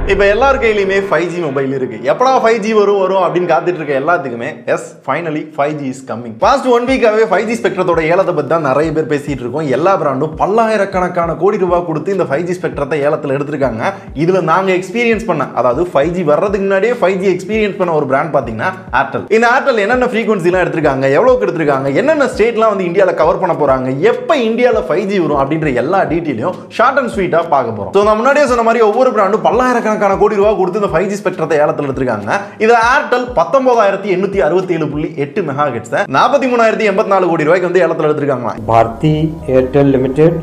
இப்போ எல்லார் கையிலையுமே five G mobile இருக்கு எப்படா ஃபைவ் ஜி வரும் வரும் அப்படின்னு காத்துட்டு இருக்க எல்லாத்துக்குமே yes finally five G is coming past one வீக்காவே ஃபைவ் ஜி ஸ்பெக்ட்ரத்தோட ஏலத்தை பத்தி தான் நிறைய பேர் பேசிட்டு இருக்கோம் எல்லா பிராண்டும் பல்லாயிரக்கணக்கான கோடி ரூபாய் கொடுத்து இந்த ஃபைவ் ஜி ஸ்பெக்ட்ரத்தை ஏலத்தில் எடுத்திருக்காங்க இதுல நாங்க எக்ஸ்பீரியன்ஸ் பண்ண அதாவது ஃபைவ் ஜி வர்றதுக்கு முன்னாடியே ஃபைவ் ஜி எக்ஸ்பீரியன்ஸ் பண்ண ஒரு பிராண்ட் பாத்தீங்கன்னா ஏர்டெல் இந்த ஏர்டெல் என்னென்ன ஃப்ரீக்வன்சிலாம் எடுத்திருக்காங்க எவ்வளவுக்கு எடுத்திருக்காங்க என்னென்ன ஸ்டேட்லாம் வந்து இந்தியாவில் கவர் பண்ண போறாங்க எப்போ இந்தியாவில் ஃபைவ் ஜி வரும் அப்படின்ற எல்லா டீட்டெயிலையும் ஷார்ட் அண்ட் ஸ்வீட்டாக பார்க்க போறோம் ஸோ நான் முன்னாடியே சொன்ன மாதிரி ஒவ்வொரு பிராண்டும் பல்லாயிரக்கணக்கான கோடி ரூபாய் கொடுத்து இந்த ஃபைவ் ஜி ஸ்பெக்ட்ரத்தை ஏலத்தில் எடுத்திருக்காங்க இது ஏர்டெல் பத்தொன்பதாயிரத்தி எண்ணூத்தி அறுபத்தி ஏழு புள்ளி எட்டு மெகா ஹெட்ஸ் நாற்பத்தி மூணாயிரத்தி எண்பத்தி நாலு கோடி ரூபாய்க்கு வந்து ஏலத்தில் எடுத்திருக்காங்க Bharti Airtel Limited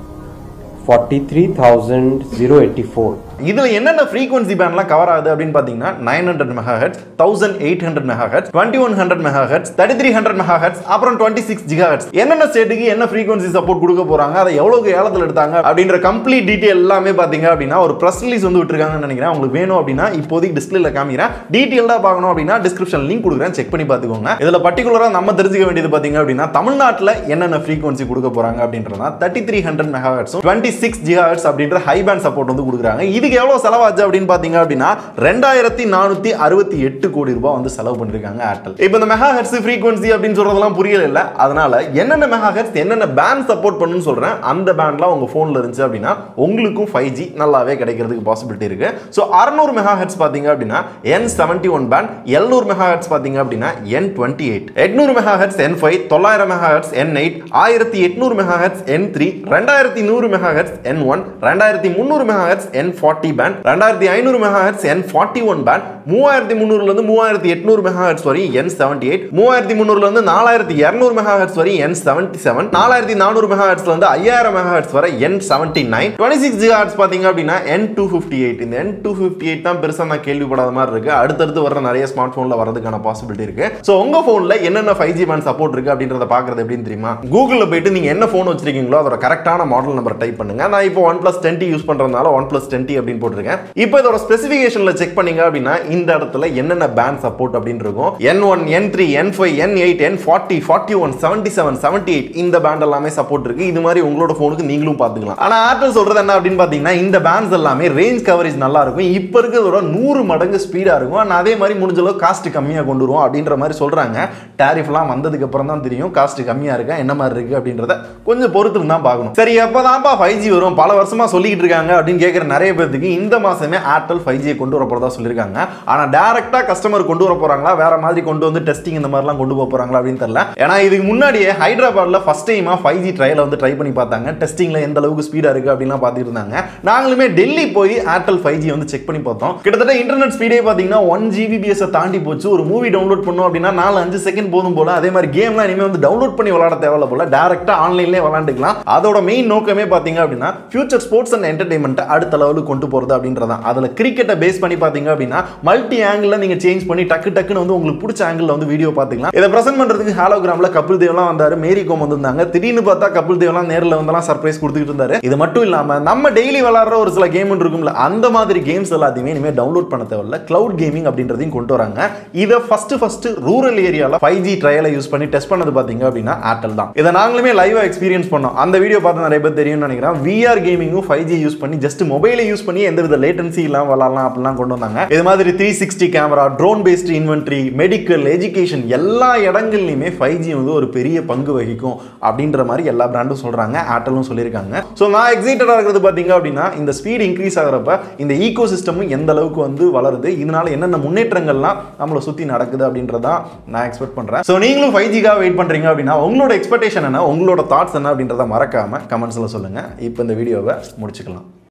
43084 இதுல என்னென்ன ஃப்ரீக்வன்சி பேண்ட்லாம் கவர் ஆகுது அப்படின்னு பார்த்தீங்கன்னா nine hundred megahertz thousand eight hundred megahertz twenty one hundred megahertz thirty three hundred megahertz அப்புறம் டுவெண்ட்டி சிக்ஸ் ஜிகா ஹெட்ஸ் என்னென்ன ஸ்டேட்டுக்கு என்ன ஃப்ரீக்வன்சி சப்போர்ட் கொடுக்க போறாங்க அதை எவ்வளவு ஏலத்தில் எடுத்தாங்க அப்படின்ற கம்ப்ளீட் டீட்டெயில் எல்லாமே பார்த்தீங்க அப்படின்னா ஒரு ப்ரெஸ் ரிலீஸ் வந்து விட்டுருக்காங்கன்னு நினைக்கிறேன் உங்களுக்கு வேணும் அப்படின்னா இப்போதைக்கு டிஸ்பிளேல காமிக்கிறேன் டீட்டெயிலாக பார்க்கணும் அப்படின்னா டிஸ்கிரிப்ஷன் லிங்க் கொடுக்குறேன் செக் பண்ணி பார்த்துக்கோங்க இதில் பர்டிகுலராக நம்ம தெரிஞ்சுக்க வேண்டியது பார்த்தீங்க அப்படின்னா தமிழ்நாட்டில் என்னென்ன ஃப்ரீக்வன்சி கொடுக்க போறாங்க அப்படின்றதா தேர்ட்டி த்ரீ ஹண்ட்ரட் மெகா ஹெட்ஸும் டுவெண்ட்டி சிக்ஸ் ஜிகா ஹெட்ஸ் அப்படின்ற ஹை பேண்ட் சப்போர்ட் வந்து கொடுக்குறாங்க இதுக்கு எவ்வளோ செலவாச்சு அப்படின்னு பார்த்தீங்க அப்படின்னா ரெண்டாயிரத்தி நானூற்றி அறுபத்தி எட்டு கோடி ரூபாய் வந்து செலவு பண்ணிருக்காங்க ஏர்டெல் இப்போ இந்த மெகா ஹெட்ஸ் ஃப்ரீக்வன்சி அப்படின்னு சொல்றதெல்லாம் புரியல இல்ல அதனால என்னென்ன மெகா ஹெட்ஸ் என்னென்ன பேண்ட் சப்போர்ட் பண்ணுன்னு சொல்றேன் அந்த பேண்ட்லாம் உங்க ஃபோனில் இருந்துச்சு அப்படின்னா உங்களுக்கும் ஃபைவ் ஜி நல்லாவே கிடைக்கிறதுக்கு பாசிபிலிட்டி இருக்கு ஸோ அறுநூறு மெகா ஹெட்ஸ் பார்த்தீங்க அப்படின்னா என் செவன்டி ஒன் பேண்ட் எழுநூறு மெகா ஹெட்ஸ் பார்த்தீங்க அப்படின்னா என் டுவெண்ட்டி எயிட் எட்நூறு மெகா ஹெட்ஸ் என் ஃபைவ் தொள்ளாயிரம் மெகா ஹெட்ஸ் என் எயிட் ஆயிரத்தி எட்நூறு மெகா ஹெட்ஸ் என் த்ரீ ரெண்டாயிரத்தி நூறு மெகா ஹெட்ஸ் என் ஒன் ரெண்டாயிரத்தி முந்நூறு megahertz N forty band ரெண்டாயிரத்தி ஐநூறு megahertz N forty one band மூவாயிரத்தி முந்நூறுல இருந்து மூவாயிரத்தி எட்நூறு மெகா ஹெட்ஸ் வரை என் செவன்டி எயிட் மூவாயிரத்தி முந்நூறுல இருந்து நாலாயிரத்தி இரநூறு மெகா ஹெட்ஸ் வரை என் செவன்டி செவன் நாலாயிரத்தி நானூறு மெகா ஹெட்ஸ்ல இருந்து ஐயாயிரம் மெகா ஹெட்ஸ் வரை N seventy nine twenty six gigahertz பாத்தீங்க அப்படின்னா என் டூ ஃபிஃப்டி எயிட் இந்த என் டூ ஃபிஃப்டி எயிட் தான் பெருசா நான் கேள்விப்படாத மாதிரி இருக்கு அடுத்தடுத்து வர நிறைய ஸ்மார்ட் போன்ல வரதுக்கான பாசிபிலிட்டி இருக்கு ஸோ உங்க போன்ல என்னென்ன ஃபைவ் ஜி பேண்ட் சப்போர்ட் இருக்கு அப்படின்றத பாக்குறது எப்படின்னு தெரியுமா கூகுளில் போயிட்டு நீங்க என்ன ஃபோன் வச்சிருக்கீங்களோ அதோட கரெக்டான மாடல் நம்பர் டைப் பண்ணுங்க நான் இப்போ ஒன் பிளஸ் டென் யூஸ் பண்றதுனால ஒன் பிளஸ் டென் அப்படின்னு போட்டிருக்கேன் இப்போ இதோட ஸ்பெசிஃபிகேஷன்ல செக் பண்ணீங்க அப்படின்னா இந்த இடத்துல என்னென்ன பேண்ட் சப்போர்ட் அப்படின்னு இருக்கும் N one N three N five N eight N forty forty one seventy seven seventy eight இந்த பேண்ட் எல்லாமே சப்போர்ட் இருக்கு இது மாதிரி உங்களோட ஃபோனுக்கு நீங்களும் பார்த்துக்கலாம் ஆனா ஏர்டெல் சொல்றது என்ன அப்படின்னு பார்த்தீங்கன்னா இந்த பேண்ட்ஸ் எல்லாமே ரேஞ்ச் கவரேஜ் நல்லா இருக்கும் இப்போ இருக்கிறதோட நூறு மடங்கு ஸ்பீடா இருக்கும் ஆனா அதே மாதிரி முடிஞ்ச அளவு காஸ்ட் கம்மியாக கொண்டு வருவோம் அப்படின்ற மாதிரி சொல்றாங்க டேரிஃப்லாம் வந்ததுக்கு அப்புறம் தான் தெரியும் காஸ்ட் கம்மியா இருக்கா என்ன மாதிரி இருக்கு அப்படின்றத கொஞ்சம் பொறுத்து தான் பார்க்கணும் சரி எப்போதான்ப்பா ஃபைவ் ஜி வரும் பல வருஷமா சொல்லிக்கிட்டு இருக்காங்க அப்படின்னு கேட்குற நிறைய பேருக்கு இந்த மாசமே ஏர்டெல் ஃபைவ் ஜியை கொண்டு வர போறதா சொல்லியிருக்காங்க ஆனா டேரக்டா கஸ்டமர் கொண்டு வர போறாங்களா வேற மாதிரி கொண்டு வந்து டெஸ்டிங் இந்த மாதிரிலாம் கொண்டு போக போறாங்களா அப்படின்னு தெரியல ஏன்னா இதுக்கு முன்னாடியே ஹைதராபாத்ல ஃபர்ஸ்ட் டைமா ஃபைவ் ஜி ட்ரையல வந்து ட்ரை பண்ணி பார்த்தாங்க டெஸ்டிங்ல எந்த அளவுக்கு ஸ்பீடா இருக்கு அப்படின்லாம் பார்த்துட்டு இருந்தாங்க நாங்களுமே டெல்லி போய் ஏர்டெல் ஃபைவ் ஜி வந்து செக் பண்ணி பார்த்தோம் கிட்டத்தட்ட இன்டர்நெட் ஸ்பீடே பார்த்தீங்கன்னா ஒன் ஜிபிபிஎஸ் தாண்டி போச்சு ஒரு மூவி டவுன்லோட் பண்ணோம் அப்படின்னா நாலு அஞ்சு செகண்ட் போதும் போல அதே மாதிரி கேம்லாம் இனிமேல் வந்து டவுன்லோட் பண்ணி விளாட தேவையில்ல போல டேரக்டா ஆன்லைன்லேயே விளாண்டுக்கலாம் அதோட மெயின் நோக்கமே பார்த்தீங்க அப்படின்னா ஃபியூச்சர் ஸ்போர்ட்ஸ் அண்ட் என்டர்டைன்மெண்ட்டை அடுத்த லெவலுக்கு கொண்டு போகிறது அப்படின்றதான் அதில் கிரிக்கெட்டை பேஸ் பண்ணி பார்த்தீங்க அப்படின்னா மல்டி ஆங்கிளில் நீங்கள் சேஞ்ச் பண்ணி டக்கு டக்குன்னு வந்து உங்களுக்கு பிடிச்ச ஆங்கிளில் வந்து வீடியோ பார்த்துக்கலாம் இதை ப்ரெசென்ட் பண்ணுறதுக்கு ஹாலோகிராமில் கபில் தேவ்லாம் வந்தார் மேரி கோம் வந்திருந்தாங்க திடீர்னு பார்த்தா கபில் தேவ்லாம் நேரில் வந்தெல்லாம் சர்ப்ரைஸ் கொடுத்துக்கிட்டு இருந்தாரு இது மட்டும் இல்லாமல் நம்ம டெய்லி விளாட்ற ஒரு சில கேம் இருக்கும்ல அந்த மாதிரி கேம்ஸ் எல்லாத்தையுமே இனிமேல் டவுன்லோட் பண்ண தேவையில்ல கிளவுட் கேமிங் அப்படின்றதையும் கொண்டு வராங்க இதை ஃபர்ஸ்ட் ஃபர்ஸ்ட் ரூரல் ஏரியாவில் ஃபைவ் ஜி ட்ரையலை யூஸ் பண்ணி டெஸ்ட் பண்ணது பார்த்தீங்க அப்படின்னா ஏர்டெல் தான் இதை நாங்களுமே லைவாக எக்ஸ்பீரியன்ஸ் பண்ணோம் அந்த வீடியோ பார்த்து நிறைய பேர் தெரியும்னு நினைக்கிறேன் விஆர் கேமிங்கும் ஃபைவ் ஜி யூஸ் பண்ணி ஜஸ்ட் மொபைலை யூஸ் பண்ணி எந்த வித லேட்டன்சி இல்லாமல் விளாட்லாம் அப்படிலாம் கொண்டு வந்தாங்க இது மாதிரி three sixty camera drone based inventory medical education எல்லா இடங்கள்லையுமே ஃபைவ் ஜி வந்து ஒரு பெரிய பங்கு வகிக்கும் அப்படின்ற மாதிரி எல்லா பிராண்டும் சொல்றாங்க ஏர்டெலும் சொல்லியிருக்காங்க ஸோ நான் எக்ஸைட்டடாக இருக்கிறது பார்த்தீங்க அப்படின்னா இந்த ஸ்பீட் இன்க்ரீஸ் ஆகிறப்ப இந்த ஈகோ சிஸ்டமும் எந்த அளவுக்கு வந்து வளருது இதனால என்னென்ன முன்னேற்றங்கள்லாம் நம்மளை சுற்றி நடக்குது அப்படின்றதான் நான் எக்ஸ்பெக்ட் பண்ணுறேன் ஸோ நீங்களும் ஃபைவ் ஜிக்காக வெயிட் பண்ணுறீங்க அப்படின்னா உங்களோட எக்ஸ்பெக்டேஷன் என்ன உங்களோட தாட்ஸ் என்ன அப்படின்றத மறக்காம கமெண்ட்ஸில் சொல்லுங்கள் இப்போ இந்த வீடியோவை முடிச்சுக்கலாம்